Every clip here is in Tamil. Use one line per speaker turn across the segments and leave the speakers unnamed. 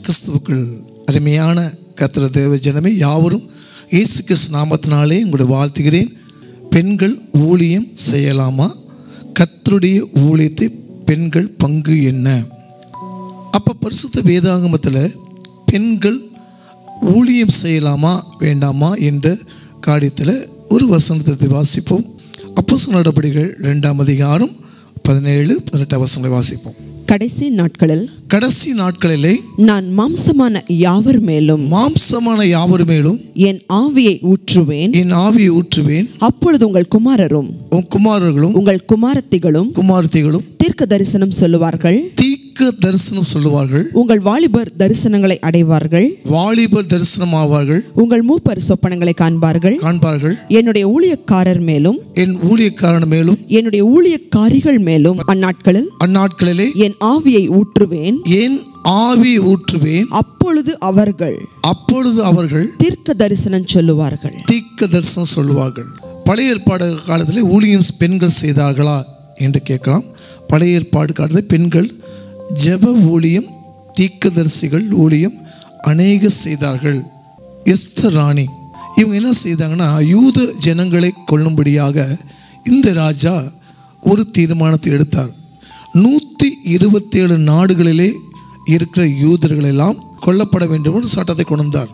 கிறிஸ்துவுக்குள் அருமையான கத்திர தேவ ஜனமே யாவரும் இயேசு கிறிஸ்து நாமத்தினாலே உங்களை வாழ்த்துகிறேன் பெண்கள் ஊழியம் செய்யலாமா கத்தருடைய ஊழியத்தை பெண்கள் பங்கு என்ன அப்போ பரிசுத்த வேதாகமத்தில் பெண்கள் ஊழியம் செய்யலாமா வேண்டாமா என்ற காரியத்தில் ஒரு வசனத்தை வாசிப்போம் அப்போ நடபடிகள் ரெண்டாம் அதிகாரம் பதினேழு பதினெட்டாம் வசனங்களை வாசிப்போம்
கடைசி நாட்களில்
கடைசி நாட்களிலே
நான் மாம்சமான யாவர் மேலும்
மாம்சமான யாவர் மேலும்
என் ஆவியை ஊற்றுவேன்
என் ஆவியை ஊற்றுவேன்
அப்பொழுது உங்கள் குமாரரும்
உன் குமாரர்களும்
உங்கள் குமாரத்திகளும்
குமாரத்திகளும்
தீர்க்க தரிசனம் சொல்லுவார்கள்
தீக்க தரிசனம் சொல்லுவார்கள்
உங்கள் வாலிபர் தரிசனங்களை அடைவார்கள்
வாலிபர் தரிசனம் ஆவார்கள்
உங்கள் மூப்பர் சொப்பனங்களை காண்பார்கள்
காண்பார்கள்
என்னுடைய ஊழியக்காரர் மேலும்
என் ஊழியக்காரன் மேலும்
என்னுடைய ஊழியக்காரிகள் மேலும் அந்நாட்களில்
அந்நாட்களிலே
என் ஆவியை ஊற்றுவேன்
என் ஆவி ஊற்றுவேன்
அப்பொழுது அவர்கள்
அப்பொழுது அவர்கள்
தீர்க்க தரிசனம் சொல்லுவார்கள்
தீக்க தரிசனம் சொல்லுவார்கள் பழைய ஏற்பாடு காலத்தில் ஊழியம் பெண்கள் செய்தார்களா என்று கேட்கலாம் பழைய ஏற்பாடு காலத்தில் பெண்கள் ஜெப ஊழியம் தீக்கதரிசிகள் ஊழியம் அநேக செய்தார்கள் எஸ்தர் ராணி இவங்க என்ன செய்தாங்கன்னா யூத ஜனங்களை கொல்லும்படியாக இந்த ராஜா ஒரு தீர்மானத்தை எடுத்தார் நூற்றி இருபத்தேழு நாடுகளிலே இருக்கிற யூதர்கள் எல்லாம் கொல்லப்பட வேண்டும் என்று சட்டத்தை கொண்டு வந்தார்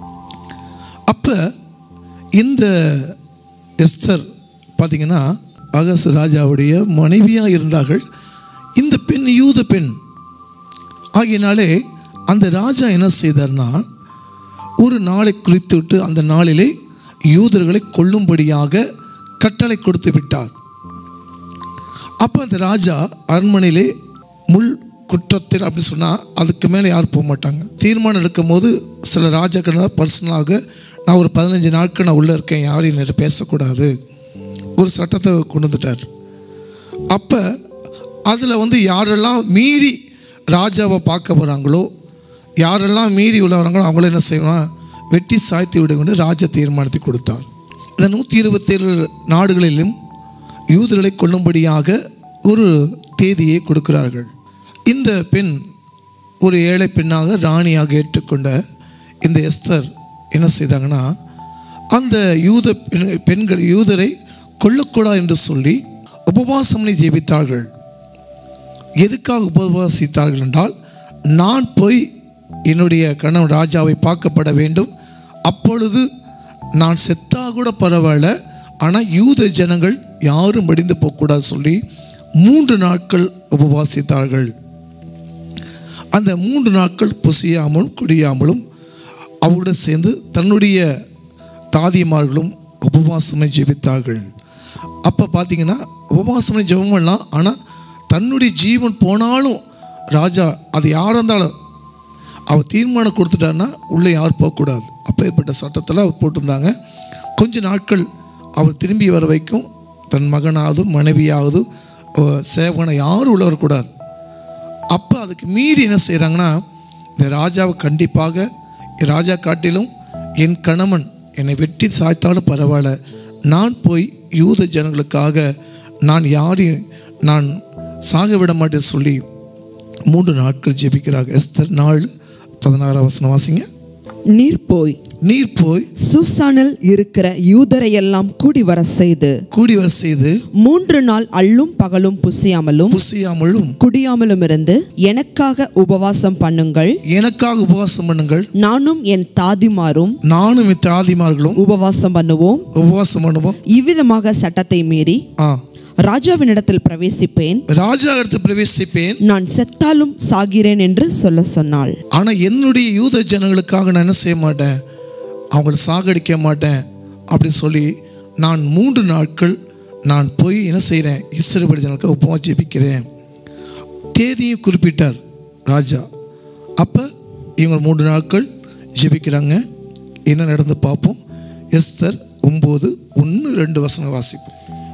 அப்போ இந்த எஸ்தர் பார்த்தீங்கன்னா அகசு ராஜாவுடைய மனைவியாக இருந்தார்கள் இந்த பெண் யூத பெண் ஆகியனாலே அந்த ராஜா என்ன செய்தார்னா ஒரு நாளை குறித்து விட்டு அந்த நாளிலே யூதர்களை கொல்லும்படியாக கட்டளை கொடுத்து விட்டார் அப்போ அந்த ராஜா அரண்மனையிலே முள் குற்றத்தில் அப்படின்னு சொன்னால் அதுக்கு மேலே யாரும் போக மாட்டாங்க தீர்மானம் எடுக்கும் போது சில ராஜாக்கள் பர்சனலாக நான் ஒரு பதினஞ்சு நாட்கள் நான் உள்ளே இருக்கேன் யாரும் என்னிட்ட பேசக்கூடாது ஒரு சட்டத்தை கொண்டு வந்துட்டார் அப்போ அதில் வந்து யாரெல்லாம் மீறி ராஜாவை பார்க்க போகிறாங்களோ யாரெல்லாம் மீறி உள்ள வராங்களோ அவங்கள என்ன செய்யணும் வெட்டி சாய்த்து விடுங்க ராஜா தீர்மானத்தை கொடுத்தார் இந்த நூற்றி இருபத்தேழு நாடுகளிலும் யூதர்களை கொல்லும்படியாக ஒரு தேதியை கொடுக்கிறார்கள் இந்த பெண் ஒரு ஏழை பெண்ணாக ராணியாக ஏற்றுக்கொண்ட இந்த எஸ்தர் என்ன செய்தாங்கன்னா அந்த யூத பெண்- பெண்கள் யூதரை கொல்லக்கூடாது என்று சொல்லி உபவாசமனை ஜெபித்தார்கள் எதுக்காக உபவாசித்தார்கள் என்றால் நான் போய் என்னுடைய கணவன் ராஜாவை பார்க்கப்பட வேண்டும் அப்பொழுது நான் செத்தா கூட பரவாயில்ல ஆனால் யூத ஜனங்கள் யாரும் மடிந்து போகக்கூடாது சொல்லி மூன்று நாட்கள் உபவாசித்தார்கள் அந்த மூன்று நாட்கள் புசியாமலும் குடியாமலும் அவருடன் சேர்ந்து தன்னுடைய தாதிமார்களும் உபவாசமை ஜெபித்தார்கள் அப்போ பார்த்தீங்கன்னா உபவாசமை ஜெபம் பண்ணலாம் ஆனால் தன்னுடைய ஜீவன் போனாலும் ராஜா அது யாராக இருந்தாலும் அவர் தீர்மானம் கொடுத்துட்டாருன்னா உள்ளே யார் போகக்கூடாது அப்பேற்பட்ட சட்டத்தில் அவர் போட்டிருந்தாங்க கொஞ்ச நாட்கள் அவர் திரும்பி வர வைக்கும் தன் மகனாவது மனைவியாவது அஹ், சேவகனை யாரும் உள்ள வரக்கூடாது அப்போ அதுக்கு மீறி என்ன செய்கிறாங்கன்னா இந்த ராஜாவை கண்டிப்பாக என் ராஜா காட்டிலும் என் கணவன் என்னை வெட்டி சாய்த்தாலும் பரவாயில்ல நான் போய் யூத ஜனங்களுக்காக நான் யாரையும் நான் சாக விட மாட்டேன்னு சொல்லி மூன்று நாட்கள் ஜெபிக்கிறாங்க எஸ்தர் நாள் பதினாறாம் வசனம் வாசிங்க
நீர் போய்
நீர் போய்
சூசானில் இருக்கிற யூதரையெல்லாம் கூடி வர செய்து
கூடி வர செய்து
மூன்று நாள் அள்ளும் பகலும் புசியாமலும்
புசியாமலும்
குடியாமலும் இருந்து எனக்காக உபவாசம் பண்ணுங்கள்
எனக்காக உபவாசம் பண்ணுங்கள்
நானும் என் தாதிமாரும்
நானும் என் தாதிமார்களும்
உபவாசம் பண்ணுவோம்
உபவாசம் பண்ணுவோம்
இவ்விதமாக சட்டத்தை மீறி
ஆ
ராஜாவினிடத்தில் பிரவேசிப்பேன்
ராஜா எடுத்து பிரவேசிப்பேன்
நான் செத்தாலும் சாகிறேன் என்று சொல்ல சொன்னாள்
ஆனால் என்னுடைய யூத ஜனங்களுக்காக நான் என்ன செய்ய மாட்டேன் அவங்கள சாகடிக்க மாட்டேன் அப்படி சொல்லி நான் மூன்று நாட்கள் நான் போய் என்ன செய்கிறேன் இஸ்ரேல் ஜனங்களுக்கு உபவாசம் ஜெபிக்கிறேன் தேதியும் குறிப்பிட்டார் ராஜா அப்போ இவங்க மூன்று நாட்கள் ஜெபிக்கிறாங்க என்ன நடந்து பார்ப்போம் எஸ்தர் ஒம்பது ஒன்று ரெண்டு வசனம் வாசிப்போம்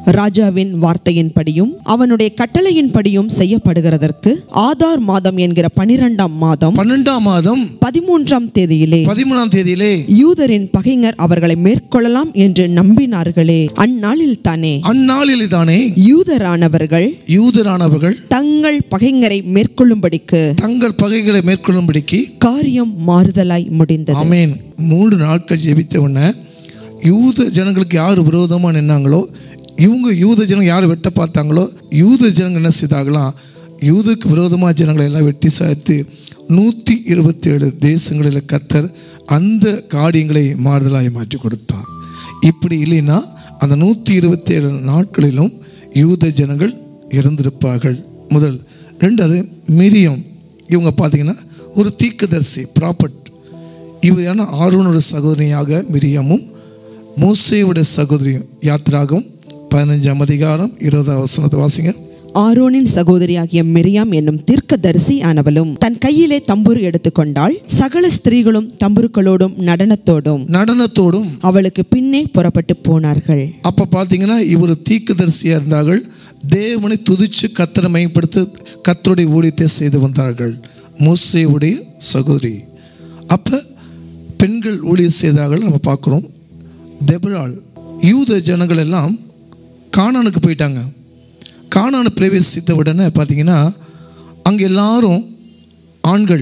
ராஜாவின் வார்த்தையின்படியும் அவனுடைய கட்டளையின்படியும் செய்யப்படுகிறதற்கு ஆதார் மாதம் என்கிற பனிரெண்டாம் மாதம்
பன்னெண்டாம் மாதம்
பதிமூன்றாம் தேதியிலே
பதிமூணாம் தேதியிலே
யூதரின் பகைஞர் அவர்களை மேற்கொள்ளலாம் என்று நம்பினார்களே அந்நாளில் தானே
அந்நாளில் தானே
யூதரானவர்கள்
யூதரானவர்கள்
தங்கள் பகைஞரை மேற்கொள்ளும்படிக்கு
தங்கள் பகைகளை மேற்கொள்ளும்படிக்கு
காரியம் மாறுதலாய் முடிந்தது
ஆமென் மூன்று நாட்கள் ஜெபித்த உடனே யூத ஜனங்களுக்கு யார் விரோதமாக நின்னாங்களோ இவங்க யூத ஜனங்க யார் வெட்ட பார்த்தாங்களோ யூத ஜனங்கள் என்ன செய்தாங்களாம் யூதுக்கு விரோதமாக ஜனங்களை எல்லாம் வெட்டி சாய்த்து நூற்றி இருபத்தி ஏழு தேசங்களில் கத்தர் அந்த காரியங்களை மாறுதலாய் மாற்றி கொடுத்தார் இப்படி இல்லைன்னா அந்த நூற்றி இருபத்தி ஏழு நாட்களிலும் யூத ஜனங்கள் இறந்திருப்பார்கள் முதல் ரெண்டாவது மிரியம் இவங்க பார்த்தீங்கன்னா ஒரு தீர்க்கதரிசி ப்ராப்பர்ட் இவர் ஏன்னா ஆரோனோட சகோதரியாக மிரியமும் மோசேவுடைய சகோதரியும் யாத்ராகும் பதினஞ்சாம் அதிகாரம் இருபதாம் வசனத்தை வாசிங்க
ஆரோனின் சகோதரியாகிய மிரியாம் என்னும் தீர்க்கதரிசி ஆனவளும் தன் கையிலே தம்புரு எடுத்துக்கொண்டாள் சகல ஸ்திரீகளும் தம்புருக்களோடும் நடனத்தோடும்
நடனத்தோடும்
அவளுக்கு பின்னே புறப்பட்டு போனார்கள்
அப்போ பார்த்தீங்கன்னா இவர் தீர்க்கதரிசியாக இருந்தார்கள் தேவனை துதிச்சு கத்தரை மையப்படுத்த கத்தருடைய ஊழியத்தை செய்து வந்தார்கள் மோசேவுடைய சகோதரி அப்போ பெண்கள் ஊழியம் செய்தார்கள் நம்ம பார்க்குறோம் தெபரால் யூத ஜனங்கள் எல்லாம் கானானுக்கு போயிட்டாங்க கானானு பிரவேசித்த உடனே பார்த்தீங்கன்னா அங்கே எல்லாரும் ஆண்கள்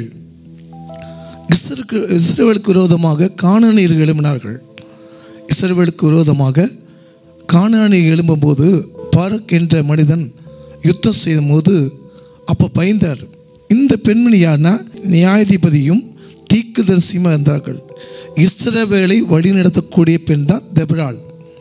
இஸ்ரக்கு இஸ்ரேலுக்கு விரோதமாக கானானியர்கள் எழும்பினார்கள் இஸ்ரேலுக்கு விரோதமாக கானானியர் எழும்பும்போது பாரக் என்ற மனிதன் யுத்தம் செய்யும்போது அப்போ பயந்தார் இந்த பெண்மணி யாருன்னா நியாயாதிபதியும் தீக்குதரிசியுமாக இருந்தார்கள் இஸ்ரவேலை வழிநடத்தக்கூடிய பெண் தான் தெபராள்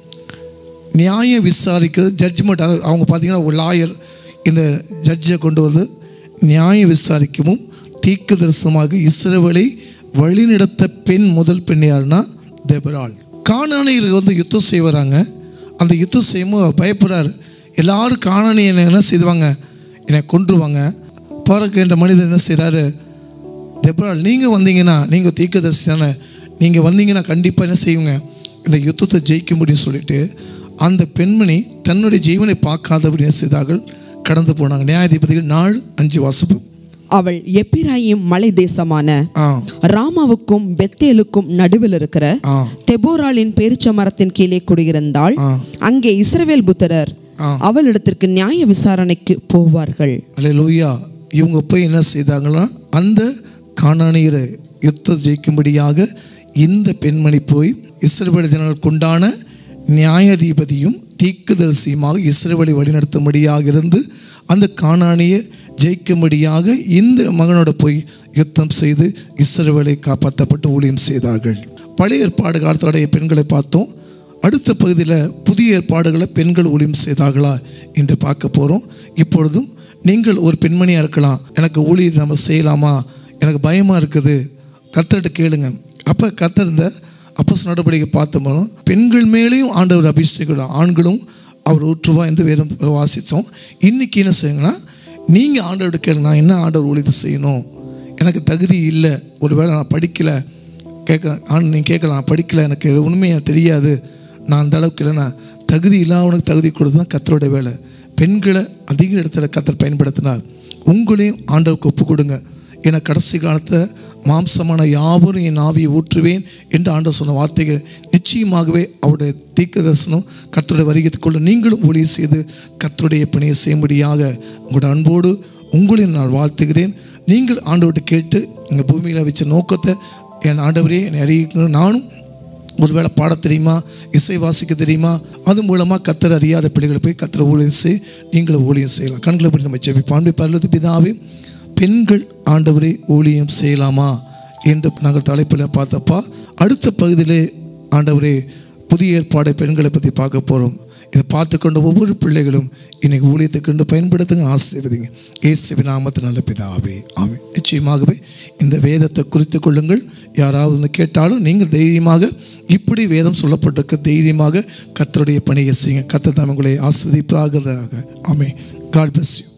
நியாயம் விசாரிக்கிறது ஜட்ஜ்மெண்ட் அவங்க பார்த்தீங்கன்னா ஒரு லாயர் இந்த ஜட்ஜை கொண்டு வந்து நியாயம் விசாரிக்கவும் தீக்கு தரிசனமாக இஸ்ரவேலை வழிநடத்த பெண் முதல் பெண் யாருன்னா தெபராள் காணானியர்கள் வந்து யுத்தம் செய்ய வராங்க அந்த யுத்தம் செய்யும்போது அவர் பயப்படுறாரு எல்லாரும் காணானி என்ன என்ன செய்வாங்க என்னை கொன்றுவாங்க பாரக் என்ற மனிதர் என்ன செய்கிறாரு தெபரால் நீங்கள் வந்தீங்கன்னா நீங்கள் தீர்க்கதரிசி தானே நீங்கள் வந்தீங்கன்னா கண்டிப்பாக என்ன செய்வீங்க இந்த யுத்தத்தை ஜெயிக்க முடியும்னு சொல்லிட்டு அந்த பெண்மணி தன்னுடைய ஜீவனை பார்க்காதபடி என்ன செய்தார்கள் கடந்து போனாங்க நியாயாதிபதிகள் நாலு அஞ்சு வாசப்பு
அவள் எப்பிராயிம் மலை தேசமான
ஆ
ராமாவுக்கும் பெத்தேலுக்கும் நடுவில் இருக்கிற
ஆ
தெபோராளின் பேரிச்ச மரத்தின் கீழே குடியிருந்தாள்
ஆ.
அங்கே இஸ்ரவேல் புத்திரர்
ஆ.
அவளிடத்திற்கு நியாய விசாரணைக்கு போவார்கள்
அல்லேலூயா இவங்க போய் என்ன செய்தாங்கன்னா அந்த காணானியரை யுத்தம் ஜெயிக்கும்படியாக இந்த பெண்மணி போய் இஸ்ரவேல் ஜனங்களுக்கு உண்டான நியாயாதிபதியும் தீக்குதரிசியுமாக இஸ்ரவேலை வழிநடத்தும்படியாக இருந்து அந்த காணானியை ஜெயிக்கும்படியாக இந்த மகனோட போய் யுத்தம் செய்து இஸ்ரவேலை காப்பாற்றப்பட்டு ஊழியம் செய்தார்கள் பழைய ஏற்பாடு காலத்துடைய பெண்களை பார்த்தோம் அடுத்த பகுதியில் புதிய ஏற்பாடுகளை பெண்கள் ஊழியம் செய்தார்களா என்று பார்க்க போகிறோம் இப்பொழுதும் நீங்கள் ஒரு பெண்மணியாக இருக்கலாம் எனக்கு ஊழியம் நம்ம செய்யலாமா எனக்கு பயமாக இருக்குது கத்தர்கிட்ட கேளுங்க அப்போ கத்தர் இந்த அப்போஸ் நடவடிக்கை பார்த்தோம்னா பெண்கள் மேலேயும் ஆண்டவர் அபிஷேகம் ஆண்களும் அவர் ஊற்றுவா என்று வேதம் வாசித்தோம் இன்னைக்கு என்ன செய்யுங்கன்னா நீங்கள் ஆண்டவர்கிட்ட கேளுங்க நான் என்ன ஆண்டவர் ஊழியத்தை செய்யணும் எனக்கு தகுதி இல்லை ஒருவேளை நான் படிக்கலை கேட்க ஆண் நீங்கள் கேட்கலாம் நான் படிக்கலை எனக்கு இது உண்மையாக தெரியாது நான் அந்த அளவுக்கு இல்லை நான் தகுதி இல்லாதவனுக்கு தகுதி கொடுத்து தான் கத்தரோட வேலை பெண்களை அதிக இடத்துல கத்தர் பயன்படுத்தினார் உங்களையும் ஆண்டவருக்கு ஒப்பு கொடுங்க ஏன்னா கடைசி காலத்தை மாம்சமான யாவரும் என் ஆவியை ஊற்றுவேன் என்று ஆண்டவர் சொன்ன வார்த்தைகள் நிச்சயமாகவே அவருடைய தீர்க்க தரிசனம் கத்தருடைய வருகைக்குள்ள நீங்களும் ஒளி செய்து கத்தருடைய பணியை செய்யும்படியாக உங்களோட அன்போடு உங்களையும் நான் வாழ்த்துகிறேன் நீங்கள் ஆண்டவர்கிட்ட கேட்டு இந்த பூமியில் வச்ச நோக்கத்தை என் ஆண்டவரே என்னை அறிவிக்கணும் நானும் ஒருவேளை பாட தெரியுமா இசை வாசிக்க தெரியுமா அது மூலமாக கத்தர் அறியாத பிள்ளைகளை போய் கத்தரை ஊழியம் செய் நீங்களும் ஊழியம் செய்யலாம் கண்களை படி நம்ம செவிப்பான்பை பரலது பிதாவே பெண்கள் ஆண்டவரை ஊழியம் செய்யலாமா என்று நாங்கள் தலைப்பில் பார்த்தப்பா அடுத்த பகுதியிலே ஆண்டவரே புதிய ஏற்பாடு பெண்களை பற்றி பார்க்க போகிறோம் இதை பார்த்து கொண்ட ஒவ்வொரு பிள்ளைகளும் இன்னைக்கு ஊழியத்தை கொண்டு பயன்படுத்துங்க ஆசீர்வதிங்க இயேசுவின் நாமத்து நல்ல பிதாவே ஆமென் நிச்சயமாகவே இந்த வேதத்தை குறித்து கொள்ளுங்கள் யாராவது வந்து கேட்டாலும் நீங்கள் தைரியமாக இப்படி வேதம் சொல்லப்பட்டிருக்க தைரியமாக கத்தருடைய பணியை செய்யுங்க கத்த உங்களை ஆஸ்வதிப்பாக ஆமே காட் bless you